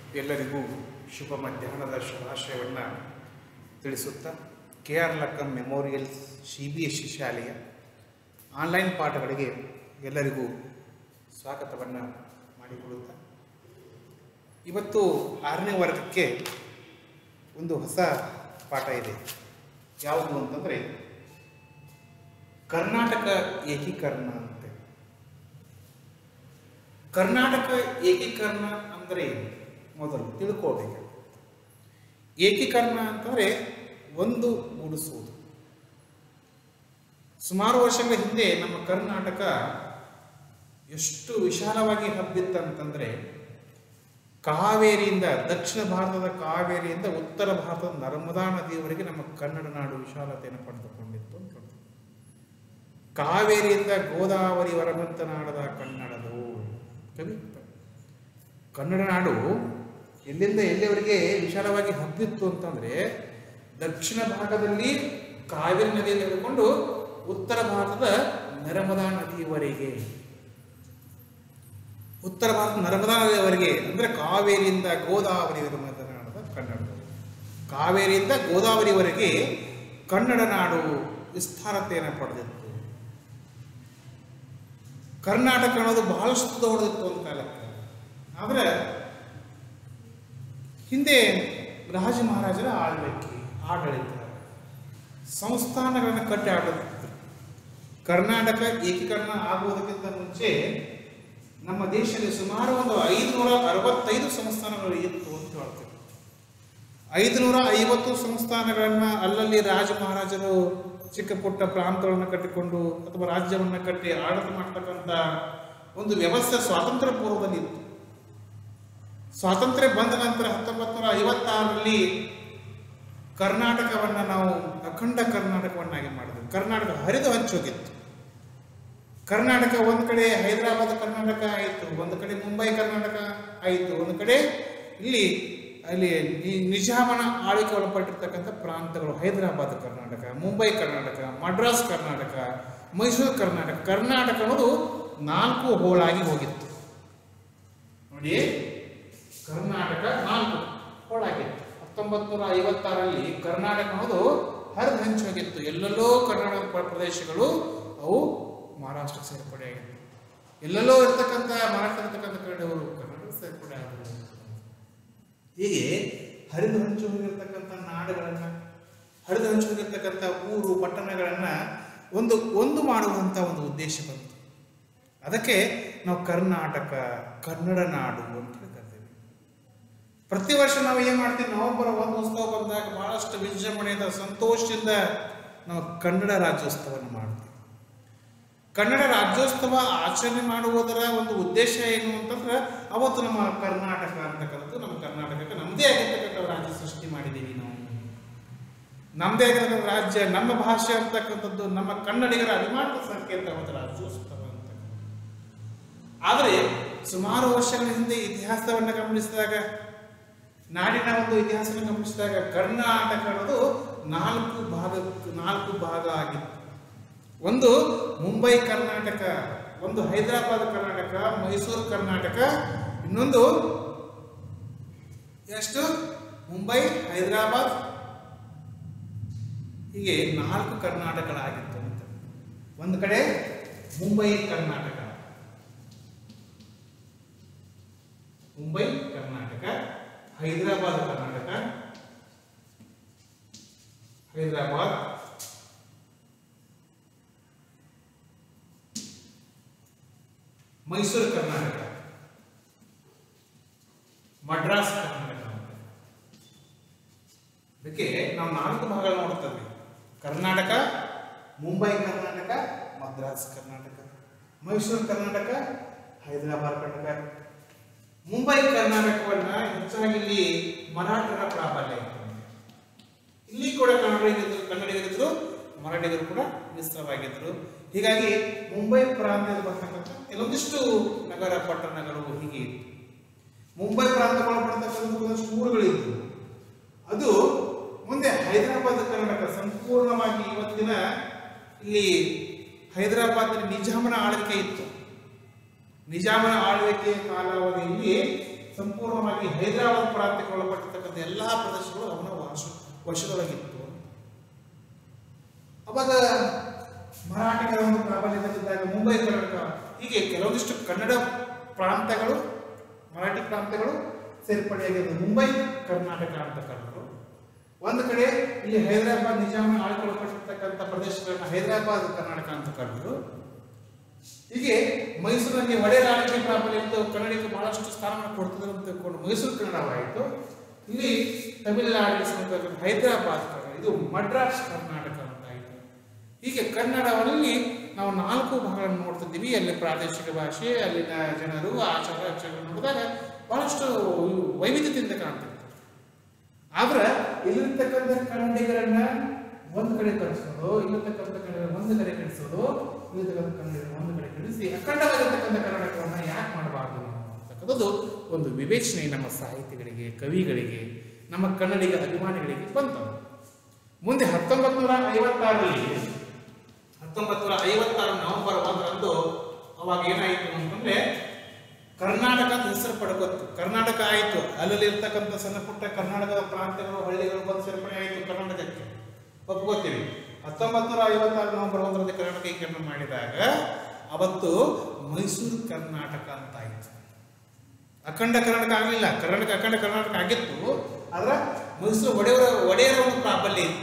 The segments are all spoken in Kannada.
ಎಲ್ಲರಿಗೂ ಶುಭ ಮಧ್ಯಾಹ್ನದ ಶುಭಾಶಯವನ್ನು ತಿಳಿಸುತ್ತಾ K R Lakkam memorial C B S C ಶಾಲೆಯ ಆನ್ಲೈನ್ ಪಾಠಗಳಿಗೆ ಎಲ್ಲರಿಗೂ ಸ್ವಾಗತವನ್ನು ಮಾಡಿಕೊಳ್ಳುತ್ತಾ ಇವತ್ತು ಆರನೇ ವರ್ಗಕ್ಕೆ ಒಂದು ಹೊಸ ಪಾಠ ಇದೆ ಯಾವುದು ಅಂತಂದರೆ ಕರ್ನಾಟಕ ಏಕೀಕರಣ ಅಂತೆ ಕರ್ನಾಟಕ ಏಕೀಕರಣ ಅಂದರೆ ಏನು ಮೊದಲು ತಿಳ್ಕೋಬೇಕು ಏಕೀಕರಣ ಅಂತಂದರೆ ಒಂದು ಮೂಡಿಸುವುದು ಸುಮಾರು ವರ್ಷಗಳ ಹಿಂದೆ ನಮ್ಮ ಕರ್ನಾಟಕ ಎಷ್ಟು ವಿಶಾಲವಾಗಿ ಹಬ್ಬಿತ್ತಂತಂದರೆ ಕಾವೇರಿಯಿಂದ ದಕ್ಷಿಣ ಭಾರತದ ಕಾವೇರಿಯಿಂದ ಉತ್ತರ ಭಾರತದ ನರ್ಮದಾ ನದಿಯವರೆಗೆ ನಮ್ಮ ಕನ್ನಡ ನಾಡು ವಿಶಾಲತೆಯನ್ನು ಪಡೆದುಕೊಂಡಿತ್ತು ಅಂತ ಹೇಳ್ತಾರೆ. ಕಾವೇರಿಯಿಂದ ಗೋದಾವರಿ ವರಮಂತ ನಾಡದ ಕನ್ನಡದು ಕವಿ ಕನ್ನಡ ನಾಡು ಎಲ್ಲಿಂದ ಎಲ್ಲಿವರೆಗೆ ವಿಶಾಲವಾಗಿ ಹಬ್ಬಿತ್ತು ಅಂತಂದ್ರೆ ದಕ್ಷಿಣ ಭಾಗದಲ್ಲಿ ಕಾವೇರಿ ನದಿಯನ್ನು ಹಿಡ್ಕೊಂಡು ಉತ್ತರ ಭಾರತದ ನರ್ಮದಾ ನದಿಯವರೆಗೆ ಉತ್ತರ ಭಾರತ ನರ್ಮದಾ ನದಿಯವರೆಗೆ ಅಂದ್ರೆ ಕಾವೇರಿಯಿಂದ ಗೋದಾವರಿ ಮಾತನಾಡದ ಕನ್ನಡ ಕಾವೇರಿಯಿಂದ ಗೋದಾವರಿವರೆಗೆ ಕನ್ನಡ ನಾಡು ವಿಸ್ತಾರತೆಯನ್ನು ಪಡೆದಿತ್ತು ಕರ್ನಾಟಕ ಅನ್ನೋದು ಬಹಳಷ್ಟು ದೊಡ್ಡದಿತ್ತು ಒಂದು ಕಾಲಕ್ಕೆ ಆದರೆ ಹಿಂದೆ ರಾಜ ಮಹಾರಾಜರ ಆಳ್ವಿಕೆ ಆಡಳಿತ ಸಂಸ್ಥಾನಗಳನ್ನು ಕಟ್ಟಿ ಆಡಲಿತ್ತು ಕರ್ನಾಟಕ ಏಕೀಕರಣ ಆಗುವುದಕ್ಕಿಂತ ಮುಂಚೆ ನಮ್ಮ ದೇಶದಲ್ಲಿ ಸುಮಾರು ಒಂದು ಐದುನೂರ ಅರವತ್ತೈದು ಸಂಸ್ಥಾನಗಳು ಇತ್ತು ಅಂತ ಹೇಳ್ತೇವೆ ಐದುನೂರ ಐವತ್ತು ಸಂಸ್ಥಾನಗಳನ್ನ ಅಲ್ಲಲ್ಲಿ ರಾಜ ಮಹಾರಾಜರು ಚಿಕ್ಕ ಪುಟ್ಟ ಪ್ರಾಂತಗಳನ್ನು ಕಟ್ಟಿಕೊಂಡು ಅಥವಾ ರಾಜ್ಯವನ್ನು ಕಟ್ಟಿ ಆಡಳಿತ ಮಾಡ್ತಕ್ಕಂಥ ಒಂದು ವ್ಯವಸ್ಥೆ ಸ್ವಾತಂತ್ರ್ಯ ಪೂರ್ವದಲ್ಲಿ ಇತ್ತು ಸ್ವಾತಂತ್ರ್ಯ ಬಂದ ನಂತರ ಹತ್ತೊಂಬತ್ತು ನೂರ ಐವತ್ತಾರರಲ್ಲಿ ಕರ್ನಾಟಕವನ್ನು ನಾವು ಅಖಂಡ ಕರ್ನಾಟಕವನ್ನಾಗಿ ಮಾಡಿದ್ವಿ ಕರ್ನಾಟಕ ಹರಿದು ಹಂಚೋಗಿತ್ತು ಕರ್ನಾಟಕ ಒಂದು ಕಡೆ ಹೈದರಾಬಾದ್ ಕರ್ನಾಟಕ ಆಯಿತು ಒಂದು ಕಡೆ ಮುಂಬೈ ಕರ್ನಾಟಕ ಆಯಿತು ಒಂದು ಕಡೆ ಇಲ್ಲಿ ಅಲ್ಲಿ ನಿ- ನಿಜಾಮನ ಆಳ್ವಿಕೆ ಒಳಪಟ್ಟಿರ್ತಕ್ಕಂಥ ಪ್ರಾಂತಗಳು ಹೈದರಾಬಾದ್ ಕರ್ನಾಟಕ ಮುಂಬೈ ಕರ್ನಾಟಕ ಮಡ್ರಾಸ್ ಕರ್ನಾಟಕ ಮೈಸೂರು ಕರ್ನಾಟಕ ಕರ್ನಾಟಕ ಅನ್ನೋದು ನಾಲ್ಕು ಹೋಳಾಗಿ ಹೋಗಿತ್ತು ನೋಡಿ ಕರ್ನಾಟಕ ನಾಲ್ಕು ಹೋಳಾಗಿತ್ತು ಹತ್ತೊಂಬತ್ತು ನೂರ ಐವತ್ತಾರಲ್ಲಿ ಕರ್ನಾಟಕ ಅನ್ನೋದು ಹರಿದು ಹಂಚೋಗಿತ್ತು ಎಲ್ಲೆಲ್ಲೋ ಕರ್ನಾಟಕ ಪ್ರ- ಪ್ರದೇಶಗಳು ಅವು ಮಹಾರಾಷ್ಟ್ರ ಸೇರ್ಪಡೆಯಾಗಿತ್ತು ಎಲ್ಲೆಲ್ಲೋ ಇರ್ತಕ್ಕಂಥ ಮಹಾರಾಷ್ಟ್ರ ಇರ್ತಕ್ಕಂಥ ಕಡೆಯವರು ಕರ್ನಾಟಕ ಸೇರ್ಪಡೆ ಆದರು ಹೀಗೆ ಹರಿದು ಹಂಚು ಹೋಗಿರ್ತಕ್ಕಂಥ ನಾಡುಗಳನ್ನು ಹರಿದು ಹಂಚು ಹೋಗಿರ್ತಕ್ಕಂಥ ಊರು ಪಟ್ಟಣಗಳನ್ನು ಒಂದು ಒಂದು ಮಾಡುವಂಥ ಒಂದು ಉದ್ದೇಶ ಬಂತು ಅದಕ್ಕೆ ನಾವು ಕರ್ನಾಟಕ ಕನ್ನಡ ನಾಡು ಅಂತ ಹೇಳಿ ಕರಿತೀವಿ ಪ್ರತಿ ವರ್ಷ ನಾವು ಏನು ಮಾಡ್ತೀವಿ ನವೆಂಬರ್ ಒಂದು ಉತ್ಸವ ಬಂದಾಗ ಬಹಳಷ್ಟು ವಿಜೃಂಭಣೆಯಿಂದ ಸಂತೋಷದಿಂದ ನಾವು ಕನ್ನಡ ರಾಜ್ಯೋತ್ಸವವನ್ನು ಮಾಡ್ತೀವಿ ಕನ್ನಡ ರಾಜ್ಯೋತ್ಸವ ಆಚರಣೆ ಮಾಡುವುದರ ಒಂದು ಉದ್ದೇಶ ಏನು ಅಂತಂದ್ರೆ ಅವತ್ತು ನಮ್ಮ ಕರ್ನಾಟಕ ಅಂತಕ್ಕಂಥದ್ದು ನಮ್ಮ ಕರ್ನಾಟಕಕ್ಕೆ ನಮ್ಮದೇ ಆಗಿರ್ತಕ್ಕಂಥ ರಾಜ್ಯ ಸೃಷ್ಟಿ ಮಾಡಿದ್ದೀವಿ ನಾವು ನಮ್ಮದೇ ಆಗಿರ್ತಕ್ಕಂಥ ರಾಜ್ಯ ನಮ್ಮ ಭಾಷೆ ಅಂತಕ್ಕಂಥದ್ದು ನಮ್ಮ ಕನ್ನಡಿಗರ ಅಭಿಮಾನದ ಸಂಕೇತ ಅವತ್ತು ರಾಜ್ಯೋತ್ಸವ ಅಂತ ಆದರೆ ಸುಮಾರು ವರ್ಷಗಳ ಹಿಂದೆ ಇತಿಹಾಸವನ್ನು ಗಮನಿಸಿದಾಗ ನಾಡಿನ ಒಂದು ಇತಿಹಾಸವನ್ನು ಗಮನಿಸಿದಾಗ ಕರ್ನಾಟಕ ಅನ್ನೋದು ನಾಲ್ಕು ಭಾಗ ನಾಲ್ಕು ಭಾಗ ಆಗಿತ್ತು ಒಂದು ಮುಂಬೈ ಕರ್ನಾಟಕ ಒಂದು ಹೈದರಾಬಾದ್ ಕರ್ನಾಟಕ ಮೈಸೂರು ಕರ್ನಾಟಕ ಇನ್ನೊಂದು ಎಷ್ಟು ಮುಂಬೈ ಹೈದರಾಬಾದ್ ಹೀಗೆ ನಾಲ್ಕು ಕರ್ನಾಟಕಗಳಾಗಿತ್ತು ಅಂತ ಒಂದು ಕಡೆ ಮುಂಬೈ ಕರ್ನಾಟಕ ಮುಂಬೈ ಕರ್ನಾಟಕ ಹೈದರಾಬಾದ್ ಕರ್ನಾಟಕ ಹೈದರಾಬಾದ್ ಮೈಸೂರು ಕರ್ನಾಟಕ ಮಡ್ರಾಸ್ ಕರ್ನಾಟಕ ಅಂತ. ಅದಕ್ಕೆ ನಾವು ನಾಲ್ಕು ಭಾಗ ನೋಡ್ತೇವೆ ಕರ್ನಾಟಕ ಮುಂಬೈ ಕರ್ನಾಟಕ ಮದ್ರಾಸ್ ಕರ್ನಾಟಕ ಮೈಸೂರು ಕರ್ನಾಟಕ ಹೈದರಾಬಾದ್ ಕರ್ನಾಟಕ ಮುಂಬೈ ಕರ್ನಾಟಕವನ್ನ ಹೆಚ್ಚಾಗಿ ಇಲ್ಲಿ ಮರಾಠರ ಪ್ರಾಬಲ್ಯ ಇತ್ತು ಇಲ್ಲಿ ಕೂಡ ಕನ್ನಡಿಗರಿದ್ರು ಕನ್ನಡಿಗರಿದ್ರು ಮರಾಠಿಗರು ಕೂಡ ಮಿಶ್ರವಾಗಿದ್ದರು ಹೀಗಾಗಿ ಮುಂಬೈ ಪ್ರಾಂತ್ಯದಲ್ಲಿ ಬರ್ತಕ್ಕಂಥ ಕೆಲವೊಂದಿಷ್ಟು ನಗರ ಪಟ್ಟಣಗಳು ಹೀಗೆ ಇತ್ತು ಮುಂಬೈ ಪ್ರಾಂತಗಳು ಬರ್ತಕ್ಕಂಥ ಒಂದಷ್ಟು ಊರುಗಳಿದ್ವು ಅದು ಮುಂದೆ ಹೈದರಾಬಾದ್ ಕರ್ನಾಟಕ ಸಂಪೂರ್ಣವಾಗಿ ಇವತ್ತಿನ ಇಲ್ಲಿ ಹೈದರಾಬಾದ್ ನಿಜಾಮನ ಆಳ್ವಿಕೆ ಇತ್ತು ನಿಜಾಮನ ಆಳ್ವಿಕೆಯ ಕಾಲಾವಧಿಯಲ್ಲಿ ಸಂಪೂರ್ಣವಾಗಿ ಹೈದರಾಬಾದ್ ಪ್ರಾಂತ್ಯಕ್ಕೆ ಒಳಪಟ್ಟಿರ್ತಕ್ಕಂಥ ಎಲ್ಲ ಪ್ರದೇಶಗಳು ಅವನ ವಾಶ ವಶದೊಳಗಿತ್ತು ಅವಾಗ ಮರಾಠಿಗರ ಒಂದು ಪ್ರಾಬಲ್ಯದಲ್ಲಿದ್ದಾಗ ಮುಂಬೈ ಕರ್ನಾಟಕ ಹೀಗೆ ಕೆಲವೊಂದಿಷ್ಟು ಕನ್ನಡ ಪ್ರಾಂತ್ಯಗಳು ಮರಾಠಿ ಪ್ರಾಂತ್ಯಗಳು ಸೇರ್ಪಡೆಯಾಗಿದ್ದು ಮುಂಬೈ ಕರ್ನಾಟಕ ಅಂತ ಕರೆದರು ಒಂದು ಕಡೆ ಇಲ್ಲಿ ಹೈದರಾಬಾದ್ ನಿಜಾಮ ಆಳ್ಕೊಳ್ಪಟ್ಟಿರ್ತಕ್ಕಂಥ ಪ್ರದೇಶಗಳನ್ನ ಹೈದರಾಬಾದ್ ಕರ್ನಾಟಕ ಅಂತ ಕರೆದರು ಹೀಗೆ ಮೈಸೂರಲ್ಲಿ ಒಡೆಯ ಆಳ್ವಿಕೆ ಪ್ರಾಬಲ್ಯ ಇತ್ತು ಕನ್ನಡಕ್ಕೆ ಬಹಳಷ್ಟು ಸ್ಥಾನವನ್ನು ಕೊಡ್ತಿದ್ರು ಅಂತ ತಿಳ್ಕೊಂಡು ಮೈಸೂರು ಕನ್ನಡವಾಯಿತು ಇಲ್ಲಿ ತಮಿಳುನಾಡಿಗೆ ಸಂಬಂಧಪಟ್ಟ ಹೈದರಾಬಾದ್ ಕನ್ನಡ ಇದು ಮಡ್ರಾಸ್ ಕರ್ನಾಟಕ ಅಂತ ಆಯಿತು ಹೀಗೆ ಕನ್ನಡದಲ್ಲಿ ನಾವು ನಾಲ್ಕು ಭಾಗಗಳನ್ನು ನೋಡ್ತಿದ್ದೀವಿ ಅಲ್ಲಿ ಪ್ರಾದೇಶಿಕ ಭಾಷೆ ಅಲ್ಲಿನ ಜನರು ಆಚಾರ ಆಚರಣೆ ನೋಡಿದಾಗ ಬಹಳಷ್ಟು ವೈವಿಧ್ಯತೆಯಿಂದ ಕಾಣ್ತಿತ್ತು ಆದ್ರೆ ಇಲ್ಲಿರ್ತಕ್ಕಂಥ ಕನ್ನಡಿಗರನ್ನ ಒಂದು ಕಡೆ ಕಳಿಸೋದು ಇಲ್ಲಿರ್ತಕ್ಕಂಥ ಕನ್ನಡ ಒಂದು ಕಡೆ ಕಳಿಸೋದು ಇಲ್ಲಿರ್ತಕ್ಕಂಥ ಕನ್ನಡಿಗರನ್ನ ಒಂದು ಕಡೆ ಕಳಿಸಿ ಅಖಂಡವಾಗಿರ್ತಕ್ಕಂಥ ಕನ್ನಡಕವನ್ನ ಯಾಕೆ ಮಾಡಬಾರ್ದು ನಾವು ಅಂತಕ್ಕಂಥದ್ದು ಒಂದು ವಿವೇಚನೆ ನಮ್ಮ ಸಾಹಿತಿಗಳಿಗೆ ಕವಿಗಳಿಗೆ ನಮ್ಮ ಕನ್ನಡಿಗ ಅಭಿಮಾನಿಗಳಿಗೆ ಬಂತು ಮುಂದೆ ಹತ್ತೊಂಬತ್ತು ನೂರ ಐವತ್ತಾರರಲ್ಲಿ ಹತ್ತೊಂಬತ್ತು ನೂರ ಐವತ್ತಾರು ನವೆಂಬರ್ ಒಂದರಂದು ಅವಾಗ ಏನಾಯಿತು ಅಂತಂದ್ರೆ ಕರ್ನಾಟಕ ಅಂತ ಹೆಸರು ಪಡ್ಕೊತ್ತು ಕರ್ನಾಟಕ ಆಯಿತು ಅಲ್ಲಲ್ಲಿ ಇರ್ತಕ್ಕಂಥ ಸಣ್ಣ ಪುಟ್ಟ ಕರ್ನಾಟಕದ ಪ್ರಾಂತ್ಯಗಳು ಹಳ್ಳಿಗಳು ಬಂದು ಸೇರ್ಪಡೆ ಆಯಿತು ಕರ್ನಾಟಕಕ್ಕೆ ಒಪ್ಕೋತೀವಿ ಹತ್ತೊಂಬತ್ತು ನೂರ ಐವತ್ತಾರು ನವೆಂಬರ್ ಒಂದರಂದು ಕರ್ನಾಟಕೀಕರಣ ಮಾಡಿದಾಗ ಅವತ್ತು ಮೈಸೂರು ಕರ್ನಾಟಕ ಅಂತ ಆಯಿತು ಅಖಂಡ ಕರ್ನಾಟಕ ಆಗಲಿಲ್ಲ ಕರ್ನಾಟಕ ಅಖಂಡ ಕರ್ನಾಟಕ ಆಗಿತ್ತು ಆದ್ರೆ ಮೈಸೂರು ಒಡೆಯವರ ಒಡೆಯರ ಒಂದು ಪ್ರಾಬಲ್ಯ ಇತ್ತು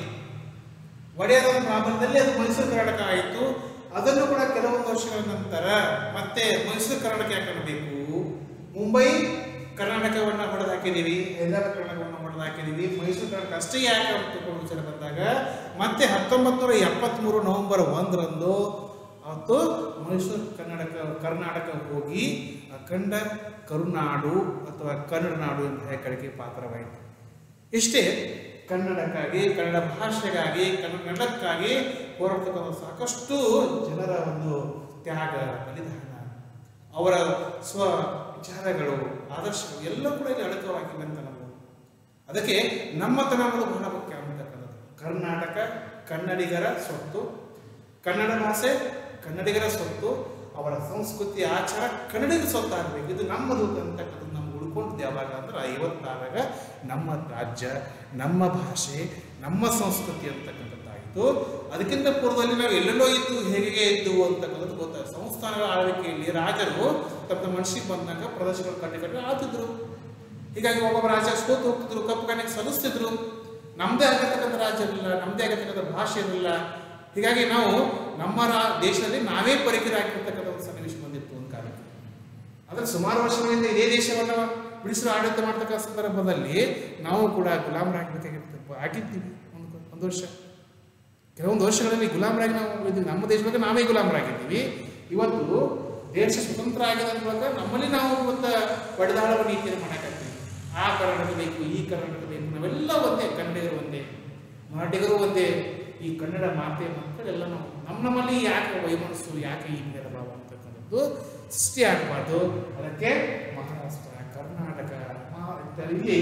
ಒಡೆಯರ ಒಂದು ಪ್ರಾಬಲ್ಯದಲ್ಲಿ ಅದು ಮೈಸೂರು ಕರ್ನಾಟಕ ಆಯಿತು ಅದನ್ನು ಕೂಡ ಕೆಲವೊಂದು ವರ್ಷಗಳ ನಂತರ ಮತ್ತೆ ಮೈಸೂರು ಕರ್ನಾಟಕ ಯಾಕೆ ಅನ್ನಬೇಕು ಮುಂಬೈ ಕರ್ನಾಟಕವನ್ನ ಹೊಡೆದು ಹಾಕಿದೀವಿ ಹೈದರಾಬಾದ್ ಕರ್ನಾಟಕವನ್ನು ಹೊಡೆದು ಹಾಕಿದೀವಿ ಮೈಸೂರು ಕರ್ನಾಟಕ ಅಷ್ಟೇ ಯಾಕೆ ಅಂತ ತಿಳ್ಕೊಂಡು ವಿಚಾರ ಬಂದಾಗ ಮತ್ತೆ ಹತ್ತೊಂಬತ್ತು ನೂರ ಎಪ್ಪತ್ತ್ಮೂರು ನವೆಂಬರ್ ಒಂದರಂದು ಅವತ್ತು ಮೈಸೂರು ಕರ್ನಾಟಕ ಕರ್ನಾಟಕ ಹೋಗಿ ಅಖಂಡ ಕರುನಾಡು ಅಥವಾ ಕನ್ನಡ ನಾಡು ಎಂಬ ಹೆಗ್ಗಳಿಕೆ ಪಾತ್ರವಾಯಿತು ಇಷ್ಟೇ ಕನ್ನಡಕ್ಕಾಗಿ ಕನ್ನಡ ಭಾಷೆಗಾಗಿ ಕನ್ನಡಕ್ಕಾಗಿ ಹೋರಾಡ್ತಕ್ಕಂಥ ಸಾಕಷ್ಟು ಜನರ ಒಂದು ತ್ಯಾಗ ಬಲಿದಾನ ಅವರ ಸ್ವ ವಿಚಾರಗಳು ಆದರ್ಶಗಳು ಎಲ್ಲ ಕೂಡ ಇಲ್ಲಿ ಅಡಕವಾಗಿವೆ ಅಂತ ನಾವು ಅದಕ್ಕೆ ನಮ್ಮತನ ಅನ್ನೋದು ಬಹಳ ಮುಖ್ಯ ಅಂತಕ್ಕಂಥದ್ದು ಕರ್ನಾಟಕ ಕನ್ನಡಿಗರ ಸ್ವತ್ತು ಕನ್ನಡ ಭಾಷೆ ಕನ್ನಡಿಗರ ಸ್ವತ್ತು ಅವರ ಸಂಸ್ಕೃತಿ ಆಚಾರ ಕನ್ನಡಿಗರ ಸ್ವತ್ತು ಆಗಬೇಕು ಇದು ನಮ್ಮದು ಅಂತಕ್ಕಂಥದ್ದು ನಮ್ಗೆ ಉಳ್ಕೊಂಡಿದ್ದು ಯಾವಾಗ ಅಂದ್ರೆ ಐವತ್ತಾರಾಗ ನಮ್ಮ ರಾಜ್ಯ ನಮ್ಮ ಭಾಷೆ ನಮ್ಮ ಸಂಸ್ಕೃತಿ ಅಂತಕ್ಕಂಥದ್ದಾಯಿತು ಅದಕ್ಕಿಂತ ಪೂರ್ವದಲ್ಲಿ ನಾವು ಎಲ್ಲೆಲ್ಲೋ ಇದ್ದು ಹೇಗೆ ಇದ್ದು ಅಂತಕ್ಕಂಥದ್ದು ಗೊತ್ತಾಗ ಸಂಸ್ಥಾನಗಳ ಆಳ್ವಿಕೆಯಲ್ಲಿ ರಾಜರು ತಮ್ಮ ತಮ್ಮ ಮನಸ್ಸಿಗೆ ಬಂದಾಗ ಪ್ರದೇಶಗಳು ಕಟ್ಟಿ ಕಟ್ಟಿ ಆಳ್ತಿದ್ರು ಹೀಗಾಗಿ ಒಬ್ಬೊಬ್ಬ ರಾಜ ಸೋತು ಹೋಗ್ತಿದ್ರು ಕಪ್ಪು ಕಾಣಿಗೆ ಸಲ್ಲಿಸ್ತಿದ್ರು ನಮ್ಮದೇ ಆಗಿರ್ತಕ್ಕಂಥ ರಾಜ್ಯ ಇರಲಿಲ್ಲ ನಮ್ಮದೇ ಆಗಿರ್ತಕ್ಕಂಥ ಭಾಷೆ ಇರಲಿಲ್ಲ ಹೀಗಾಗಿ ನಾವು ನಮ್ಮ ರಾ ದೇಶದಲ್ಲಿ ನಾವೇ ಪರಿಕರ ಹಾಕಿರ್ತಕ್ಕಂಥ ಒಂದು ಸನ್ನಿವೇಶ ಬಂದಿತ್ತು ಒಂದು ಕಾಲಕ್ಕೆ ಆದರೆ ಸುಮಾರು ವರ್ಷಗಳಿಂದ ಇದೇ ದೇಶವನ್ನು ಬಿಡಿಸಲು ಆಡಳಿತ ಮಾಡ್ತಕ್ಕಂಥ ಸಂದರ್ಭದಲ್ಲಿ ನಾವು ಕೂಡ ಗುಲಾಮರಾಗಬೇಕಾಗಿರ್ತಪ್ಪ ಆಗಿದ್ದೀವಿ ಒಂದು ಒಂದು ವರ್ಷ ಕೆಲವೊಂದು ವರ್ಷಗಳಲ್ಲಿ ಗುಲಾಮರಾಗಿ ನಾವು ಇದ್ದೀವಿ ನಮ್ಮ ದೇಶದೊಳಗೆ ನಾವೇ ಗುಲಾಮರಾಗಿದ್ದೀವಿ ಇವತ್ತು ದೇಶ ಸ್ವತಂತ್ರ ಆಗಿದೆ ಅಂದಾಗ ನಮ್ಮಲ್ಲಿ ನಾವು ಇವತ್ತು ಬಡದಾಳುವ ನೀತಿಯನ್ನು ಮಾಡಕ್ಕಾಗ್ತೀವಿ ಆ ಕರ್ನಾಟಕ ಬೇಕು ಈ ಕರ್ನಾಟಕ ಬೇಕು ನಾವೆಲ್ಲ ಒಂದೇ ಕನ್ನಡಿಗರು ಒಂದೇ ಮರಾಠಿಗರು ಒಂದೇ ಈ ಕನ್ನಡ ಮಾತೆ ಮಕ್ಕಳೆಲ್ಲ ನಾವು ನಮ್ಮ ನಮ್ಮಲ್ಲಿ ಯಾಕೆ ವೈಮನಸ್ಸು ಯಾಕೆ ಈ ಭೇದ ಭಾವ ಅಂತಕ್ಕಂಥದ್ದು ಸೃಷ್ಟಿ ಆಗಬಾರ್ದು ಅದಕ್ಕೆ ಮಹಾರಾಷ್ಟ್ರ ಕರ್ನಾಟಕ ಮಹಾ- ಇಲ್ಲಿ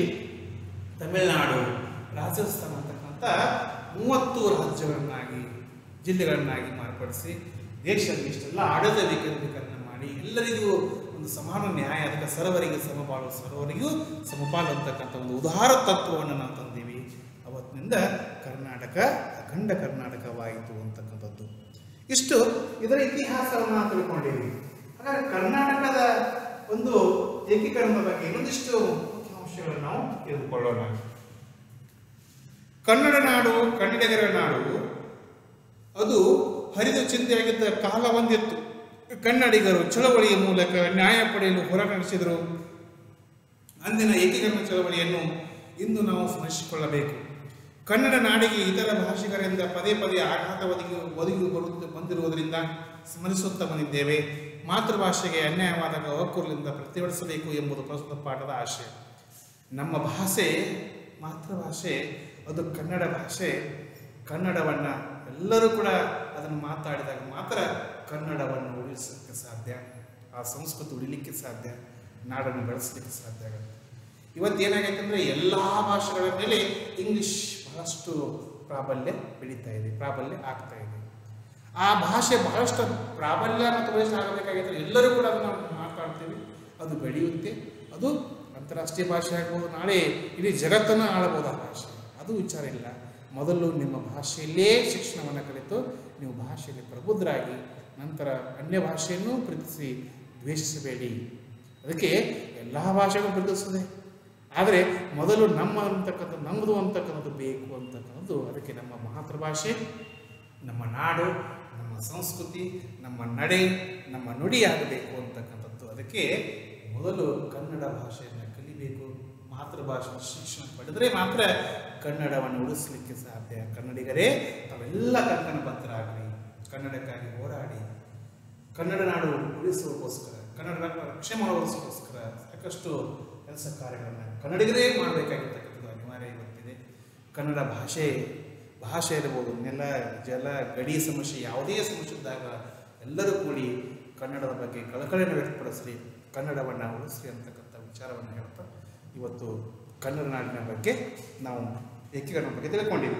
ತಮಿಳುನಾಡು ರಾಜಸ್ಥಾನ ಅಂತಕ್ಕಂಥ ಮೂವತ್ತು ರಾಜ್ಯಗಳನ್ನಾಗಿ ಜಿಲ್ಲೆಗಳನ್ನಾಗಿ ಮಾರ್ಪಡಿಸಿ ದೇಶದಲ್ಲಿ ಇಷ್ಟೆಲ್ಲ ಆಡಳಿತ ವಿಕೇಂದ್ರೀಕರಣ ಮಾಡಿ ಎಲ್ಲರಿಗೂ ಒಂದು ಸಮಾನ ನ್ಯಾಯ ಅದಕ್ಕೆ ಸರ್ವರಿಗೆ ಸಮಪಾಲು ಸರ್ವರಿಗೂ ಸಮಪಾಲು ಅಂತಕ್ಕಂಥ ಒಂದು ಉದಾರ ತತ್ವವನ್ನು ನಾವು ತಂದೀವಿ ಅವತ್ತಿನಿಂದ ಕರ್ನಾಟಕ ಅಖಂಡ ಕರ್ನಾಟಕವಾಯಿತು ಅಂತಕ್ಕಂಥದ್ದು ಇಷ್ಟು ಇದರ ಇತಿಹಾಸವನ್ನು ನಾವು ತಿಳ್ಕೊಂಡಿವಿ ಹಾಗಾದ್ರೆ ಕರ್ನಾಟಕದ ಒಂದು ಏಕೀಕರಣದ ಬಗ್ಗೆ ಇನ್ನೊಂದಿಷ್ಟು ಮುಖ್ಯ ಅಂಶಗಳನ್ನು ನಾವು ತಿಳಿದುಕೊಳ್ಳೋಣ ಕನ್ನಡ ನಾಡು ಕನ್ನಡಿಗರ ನಾಡು ಅದು ಹರಿದು ಚಿಂತೆಯಾಗಿದ್ದ ಕಾಲ ಒಂದಿತ್ತು ಕನ್ನಡಿಗರು ಚಳವಳಿಯ ಮೂಲಕ ನ್ಯಾಯ ಪಡೆಯಲು ಹೋರಾಟ ನಡೆಸಿದರು ಅಂದಿನ ಏಕೀಕರಣ ಚಳವಳಿಯನ್ನು ಇಂದು ನಾವು ಸ್ಮರಿಸಿಕೊಳ್ಳಬೇಕು ಕನ್ನಡ ನಾಡಿಗೆ ಇತರ ಭಾಷಿಗರಿಂದ ಪದೇ ಪದೇ ಆಘಾತ ಒದಗಿ ಒದಗಿ ಬರುತ್ತ ಬಂದಿರುವುದರಿಂದ ಸ್ಮರಿಸುತ್ತಾ ಬಂದಿದ್ದೇವೆ ಮಾತೃಭಾಷೆಗೆ ಅನ್ಯಾಯವಾದಾಗ ಒಕ್ಕೂರಿನಿಂದ ಪ್ರತಿಭಟಿಸಬೇಕು ಎಂಬುದು ಪ್ರಸ್ತುತ ಪಾಠದ ಆಶಯ ನಮ್ಮ ಭಾಷೆ ಮಾತೃಭಾಷೆ ಅದು ಕನ್ನಡ ಭಾಷೆ ಕನ್ನಡವನ್ನು ಎಲ್ಲರೂ ಕೂಡ ಅದನ್ನು ಮಾತಾಡಿದಾಗ ಮಾತ್ರ ಕನ್ನಡವನ್ನು ಉಳಿಸಲಿಕ್ಕೆ ಸಾಧ್ಯ ಆ ಸಂಸ್ಕೃತಿ ಉಳಿಲಿಕ್ಕೆ ಸಾಧ್ಯ ನಾಡನ್ನು ಬೆಳೆಸಲಿಕ್ಕೆ ಸಾಧ್ಯ ಆಗುತ್ತೆ ಇವತ್ತು ಏನಾಗೈತೆ ಅಂದರೆ ಎಲ್ಲ ಭಾಷೆಗಳ ಮೇಲೆ ಇಂಗ್ಲಿಷ್ ಬಹಳಷ್ಟು ಪ್ರಾಬಲ್ಯ ಬೆಳೀತಾ ಇದೆ ಪ್ರಾಬಲ್ಯ ಆಗ್ತಾ ಇದೆ ಆ ಭಾಷೆ ಬಹಳಷ್ಟು ಪ್ರಾಬಲ್ಯ ಮತ್ತು ವಯಸ್ಸು ಆಗಬೇಕಾಗಿತ್ತು ಎಲ್ಲರೂ ಕೂಡ ಅದನ್ನು ಮಾತಾಡ್ತೀವಿ ಅದು ಬೆಳೆಯುತ್ತೆ ಅದು ಅಂತಾರಾಷ್ಟ್ರೀಯ ಭಾಷೆ ಆಗ್ಬೋದು ನಾಳೆ ಇಡೀ ಜಗತ್ತನ್ನು ಆಳಬಹುದು ಆ ಭಾಷೆ ಅದು ವಿಚಾರ ಇಲ್ಲ ಮೊದಲು ನಿಮ್ಮ ಭಾಷೆಯಲ್ಲೇ ಶಿಕ್ಷಣವನ್ನು ಕಲಿತು ನೀವು ಭಾಷೆಯಲ್ಲಿ ಪ್ರಬುದ್ಧರಾಗಿ ನಂತರ ಅನ್ಯ ಭಾಷೆಯನ್ನು ಪ್ರೀತಿಸಿ ದ್ವೇಷಿಸಬೇಡಿ ಅದಕ್ಕೆ ಎಲ್ಲ ಭಾಷೆಗಳು ಪ್ರೀತಿಸ್ತದೆ ಆದರೆ ಮೊದಲು ನಮ್ಮ ಅಂತಕ್ಕಂಥ ನಮ್ಮದು ಅಂತಕ್ಕಂಥದ್ದು ಬೇಕು ಅಂತಕ್ಕಂಥದ್ದು ಅದಕ್ಕೆ ನಮ್ಮ ಮಾತೃಭಾಷೆ ನಮ್ಮ ನಾಡು ನಮ್ಮ ಸಂಸ್ಕೃತಿ ನಮ್ಮ ನಡೆ ನಮ್ಮ ನುಡಿಯಾಗಬೇಕು ಅಂತಕ್ಕಂಥದ್ದು ಅದಕ್ಕೆ ಮೊದಲು ಕನ್ನಡ ಭಾಷೆಯನ್ನು ಕಲಿಬೇಕು ಮಾತೃಭಾಷೆ ಶಿಕ್ಷಣ ಪಡೆದರೆ ಮಾತ್ರ ಕನ್ನಡವನ್ನು ಉಳಿಸಲಿಕ್ಕೆ ಸಾಧ್ಯ ಕನ್ನಡಿಗರೇ ತಾವೆಲ್ಲ ಕಂಕಣ ಬದ್ಧರಾಗಲಿ ಕನ್ನಡಕ್ಕಾಗಿ ಹೋರಾಡಿ ಕನ್ನಡ ನಾಡು ಉಳಿಸುವಕ್ಕೋಸ್ಕರ ಕನ್ನಡ ರಕ್ಷಣೆ ಮಾಡುವಕ್ಕೋಸ್ಕರ ಸಾಕಷ್ಟು ಕೆಲಸ ಕಾರ್ಯಗಳನ್ನು ಕನ್ನಡಿಗರೇ ಮಾಡಬೇಕಾಗಿರ್ತಕ್ಕಂಥದ್ದು ಅನಿವಾರ್ಯ ಇವತ್ತಿದೆ ಕನ್ನಡ ಭಾಷೆ ಭಾಷೆ ಇರ್ಬೋದು ನೆಲ ಜಲ ಗಡಿ ಸಮಸ್ಯೆ ಯಾವುದೇ ಸಮಸ್ಯೆ ಇದ್ದಾಗ ಎಲ್ಲರೂ ಕೂಡಿ ಕನ್ನಡದ ಬಗ್ಗೆ ಕಳಕಳಿಯನ್ನು ವ್ಯಕ್ತಪಡಿಸ್ರಿ ಕನ್ನಡವನ್ನು ಉಳಿಸ್ರಿ ಅಂತಕ್ಕಂಥ ವಿಚಾರವನ್ನು ಹೇಳ್ತಾ ಇವತ್ತು ಕನ್ನಡ ನಾಡಿನ ಬಗ್ಗೆ ನಾವು ಏಕೀಕರಣ ಬಗ್ಗೆ ತಿಳ್ಕೊಂಡಿವಿ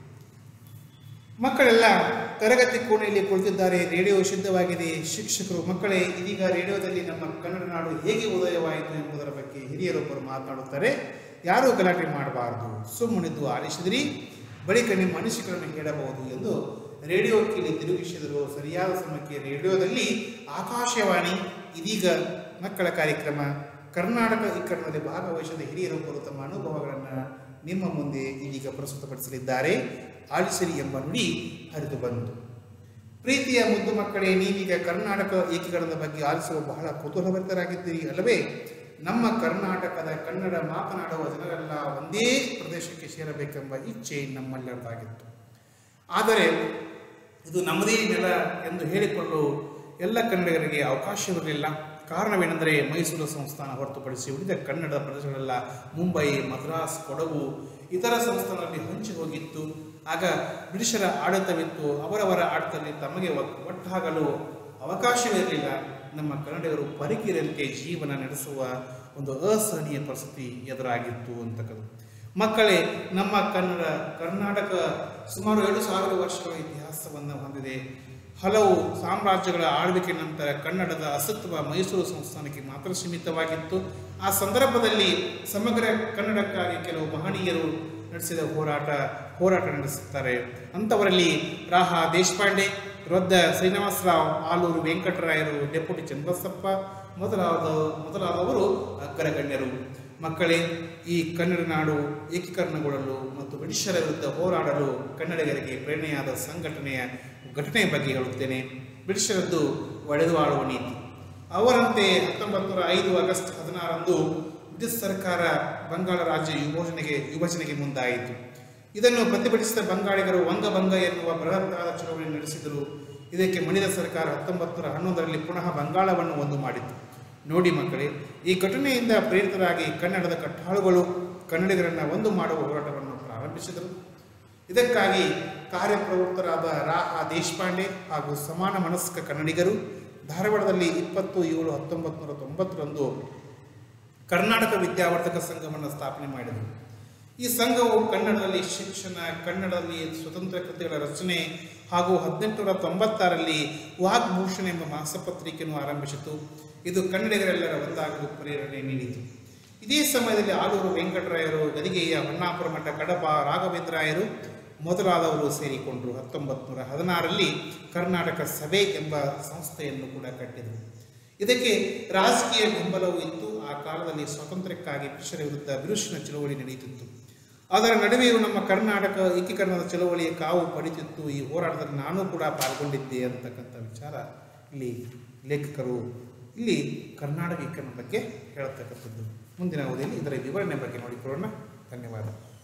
ಮಕ್ಕಳೆಲ್ಲ ತರಗತಿ ಕೋಣೆಯಲ್ಲಿ ಕುಳಿತಿದ್ದಾರೆ ರೇಡಿಯೋ ಸಿದ್ಧವಾಗಿದೆ ಶಿಕ್ಷಕರು ಮಕ್ಕಳೇ ಇದೀಗ ರೇಡಿಯೋದಲ್ಲಿ ನಮ್ಮ ಕನ್ನಡ ನಾಡು ಹೇಗೆ ಉದಯವಾಯಿತು ಎಂಬುದರ ಬಗ್ಗೆ ಹಿರಿಯರೊಬ್ಬರು ಮಾತನಾಡುತ್ತಾರೆ ಯಾರೂ ಗಲಾಟೆ ಮಾಡಬಾರದು ಸುಮ್ಮನಿದ್ದು ಆಲಿಸಿದಿರಿ ಬಳಿಕ ನಿಮ್ಮ ಅನಿಸಿಕೆಗಳನ್ನು ಹೇಳಬಹುದು ಎಂದು ರೇಡಿಯೋ ಕೀಲಿ ತಿರುಗಿಸಿದರು ಸರಿಯಾದ ಸಮಯಕ್ಕೆ ರೇಡಿಯೋದಲ್ಲಿ ಆಕಾಶವಾಣಿ ಇದೀಗ ಮಕ್ಕಳ ಕಾರ್ಯಕ್ರಮ ಕರ್ನಾಟಕ ಇಕ್ಕರಣದಲ್ಲಿ ಭಾಗವಹಿಸಿದ ಹಿರಿಯರೊಬ್ಬರು ತಮ್ಮ ಅನುಭವಗಳನ್ನು ನಿಮ್ಮ ಮುಂದೆ ಇದೀಗ ಪ್ರಸ್ತುತಪಡಿಸಲಿದ್ದಾರೆ ಆಲಿಸಿರಿ ಎಂಬ ನುಡಿ ಹರಿದು ಬಂತು ಪ್ರೀತಿಯ ಮುದ್ದು ಮಕ್ಕಳೇ ನೀವೀಗ ಕರ್ನಾಟಕ ಏಕೀಕರಣದ ಬಗ್ಗೆ ಆಲಿಸುವ ಬಹಳ ಕುತೂಹಲಭರಿತರಾಗಿದ್ದೀರಿ ಅಲ್ಲವೇ ನಮ್ಮ ಕರ್ನಾಟಕದ ಕನ್ನಡ ಮಾತನಾಡುವ ಜನರೆಲ್ಲ ಒಂದೇ ಪ್ರದೇಶಕ್ಕೆ ಸೇರಬೇಕೆಂಬ ಇಚ್ಛೆ ನಮ್ಮೆಲ್ಲರದಾಗಿತ್ತು ಆದರೆ ಇದು ನಮ್ಮದೇ ನೆಲ ಎಂದು ಹೇಳಿಕೊಳ್ಳಲು ಎಲ್ಲ ಕನ್ನಡಿಗರಿಗೆ ಅವಕಾಶವಿರಲಿಲ್ಲ ಕಾರಣವೇನೆಂದರೆ ಮೈಸೂರು ಸಂಸ್ಥಾನ ಹೊರತುಪಡಿಸಿ ಉಳಿದ ಕನ್ನಡ ಪ್ರದೇಶಗಳೆಲ್ಲ ಮುಂಬೈ ಮದ್ರಾಸ್ ಕೊಡಗು ಇತರ ಸಂಸ್ಥಾನದಲ್ಲಿ ಹಂಚಿ ಹೋಗಿತ್ತು ಆಗ ಬ್ರಿಟಿಷರ ಆಡಳಿತವಿತ್ತು ಅವರವರ ಆಡಳಿತದಲ್ಲಿ ತಮಗೆ ಒ- ಒಟ್ಟಾಗಲು ಅವಕಾಶವಿರಲಿಲ್ಲ ನಮ್ಮ ಕನ್ನಡಿಗರು ಪರಿಕಿರಂತೆ ಜೀವನ ನಡೆಸುವ ಒಂದು ಅಸಹನೀಯ ಪರಿಸ್ಥಿತಿ ಎದುರಾಗಿತ್ತು ಅಂತಕ್ಕದ್ದು ಮಕ್ಕಳೇ ನಮ್ಮ ಕನ್ನಡ ಕರ್ನಾಟಕ ಸುಮಾರು ಎರಡು ಸಾವಿರ ವರ್ಷಗಳ ಇತಿಹಾಸವನ್ನು ಹೊಂದಿದೆ ಹಲವು ಸಾಮ್ರಾಜ್ಯಗಳ ಆಳ್ವಿಕೆ ನಂತರ ಕನ್ನಡದ ಅಸ್ತಿತ್ವ ಮೈಸೂರು ಸಂಸ್ಥಾನಕ್ಕೆ ಮಾತ್ರ ಸೀಮಿತವಾಗಿತ್ತು ಆ ಸಂದರ್ಭದಲ್ಲಿ ಸಮಗ್ರ ಕನ್ನಡಕ್ಕಾಗಿ ಕೆಲವು ಮಹನೀಯರು ನಡೆಸಿದ ಹೋರಾಟ ಹೋರಾಟ ನಡೆಸುತ್ತಾರೆ ಅಂಥವರಲ್ಲಿ ರಾಹ ದೇಶಪಾಂಡೆ ರೊದ್ದ ಶ್ರೀನಿವಾಸರಾವ್ ಆಲೂರು ವೆಂಕಟರಾಯರು ಡೆಪ್ಯೂಟಿ ಚನ್ನಬಸಪ್ಪ ಮೊದಲಾದ ಮೊದಲಾದವರು ಅಗ್ರಗಣ್ಯರು ಮಕ್ಕಳೇ ಈ ಕನ್ನಡ ನಾಡು ಏಕೀಕರಣಗೊಳ್ಳಲು ಮತ್ತು ಬ್ರಿಟಿಷರ ವಿರುದ್ಧ ಹೋರಾಡಲು ಕನ್ನಡಿಗರಿಗೆ ಪ್ರೇರಣೆಯಾದ ಸಂಘಟನೆಯ ಘಟನೆಯ ಬಗ್ಗೆ ಹೇಳುತ್ತೇನೆ ಬ್ರಿಟಿಷರದ್ದು ಒಡೆದು ಆಳುವ ನೀತಿ ಅವರಂತೆ ಹತ್ತೊಂಬತ್ತು ನೂರ ಐದು ಆಗಸ್ಟ್ ಹದಿನಾರಂದು ಬ್ರಿಟಿಷ್ ಸರ್ಕಾರ ಬಂಗಾಳ ರಾಜ್ಯ ವಿಭಜನೆಗೆ ವಿಭಜನೆಗೆ ಮುಂದಾಯಿತು ಇದನ್ನು ಪ್ರತಿಭಟಿಸಿದ ಬಂಗಾಳಿಗರು ವಂಗಭಂಗ ಎನ್ನುವ ಬೃಹತ್ತಾದ ಚಳವಳಿ ನಡೆಸಿದರು ಇದಕ್ಕೆ ಮಣಿದ ಸರ್ಕಾರ ಹತ್ತೊಂಬತ್ತು ನೂರ ಹನ್ನೊಂದರಲ್ಲಿ ಪುನಃ ಬಂಗಾಳವನ್ನು ಒಂದು ಮಾಡಿತು ನೋಡಿ ಮಕ್ಕಳೇ ಈ ಘಟನೆಯಿಂದ ಪ್ರೇರಿತರಾಗಿ ಕನ್ನಡದ ಕಟ್ಟಾಳುಗಳು ಕನ್ನಡಿಗರನ್ನು ಒಂದು ಮಾಡುವ ಹೋರಾಟವನ್ನು ಪ್ರಾರಂಭಿಸಿದರು ಇದಕ್ಕಾಗಿ ಕಾರ್ಯಪ್ರವೃತ್ತರಾದ ರಾ ಆ ದೇಶಪಾಂಡೆ ಹಾಗೂ ಸಮಾನ ಮನಸ್ಕ ಕನ್ನಡಿಗರು ಧಾರವಾಡದಲ್ಲಿ ಇಪ್ಪತ್ತು ಏಳು ಹತ್ತೊಂಬತ್ತು ನೂರ ತೊಂಬತ್ತರಂದು ಕರ್ನಾಟಕ ವಿದ್ಯಾವರ್ಧಕ ಸಂಘವನ್ನು ಸ್ಥಾಪನೆ ಮಾಡಿದರು ಈ ಸಂಘವು ಕನ್ನಡದಲ್ಲಿ ಶಿಕ್ಷಣ ಕನ್ನಡದಲ್ಲಿ ಸ್ವತಂತ್ರ ಕೃತಿಗಳ ರಚನೆ ಹಾಗೂ ಹದಿನೆಂಟುನೂರ ತೊಂಬತ್ತಾರರಲ್ಲಿ ವಾಗ್ಭೂಷಣ ಎಂಬ ಮಾಸಪತ್ರಿಕೆಯನ್ನು ಆರಂಭಿಸಿತು ಇದು ಕನ್ನಡಿಗರೆಲ್ಲರ ಒಂದಾಗಲು ಪ್ರೇರಣೆ ನೀಡಿತು ಇದೇ ಸಮಯದಲ್ಲಿ ಆಲೂರು ವೆಂಕಟರಾಯರು ಗದಿಗೆಯ ಹೊನ್ನಾಪುರ ಮಠ ಕಡಪ ರಾಘವೇಂದ್ರಾಯರು ಮೊದಲಾದವರು ಸೇರಿಕೊಂಡರು ಹತ್ತೊಂಬತ್ತು ನೂರ ಹದಿನಾರರಲ್ಲಿ ಕರ್ನಾಟಕ ಸಭೆ ಎಂಬ ಸಂಸ್ಥೆಯನ್ನು ಕೂಡ ಕಟ್ಟಿದರು ಇದಕ್ಕೆ ರಾಜಕೀಯ ಬೆಂಬಲವೂ ಇತ್ತು ಆ ಕಾಲದಲ್ಲಿ ಸ್ವಾತಂತ್ರ್ಯಕ್ಕಾಗಿ ಬ್ರಿಟಿಷರ ವಿರುದ್ಧ ಬಿರುಸಿನ ಚಳವಳಿ ನಡೆಯುತ್ತಿತ್ತು ಅದರ ನಡುವೆಯೂ ನಮ್ಮ ಕರ್ನಾಟಕ ಏಕೀಕರಣದ ಚಳವಳಿಯ ಕಾವು ಪಡಿತಿತ್ತು ಈ ಹೋರಾಟದಲ್ಲಿ ನಾನು ಕೂಡ ಪಾಲ್ಗೊಂಡಿದ್ದೆ ಅಂತಕ್ಕಂಥ ವಿಚಾರ ಇಲ್ಲಿ ಲೇಖಕರು ಇಲ್ಲಿ ಕರ್ನಾಟಕ ಏಕೀಕರಣ ಬಗ್ಗೆ ಹೇಳತಕ್ಕಂಥದ್ದು ಮುಂದಿನ ಅವಧಿಯಲ್ಲಿ ಇದರ ವಿವರಣೆ ಬಗ್ಗೆ ನೋಡಿಕೊಳ್ಳೋಣ ಧನ್ಯವಾದ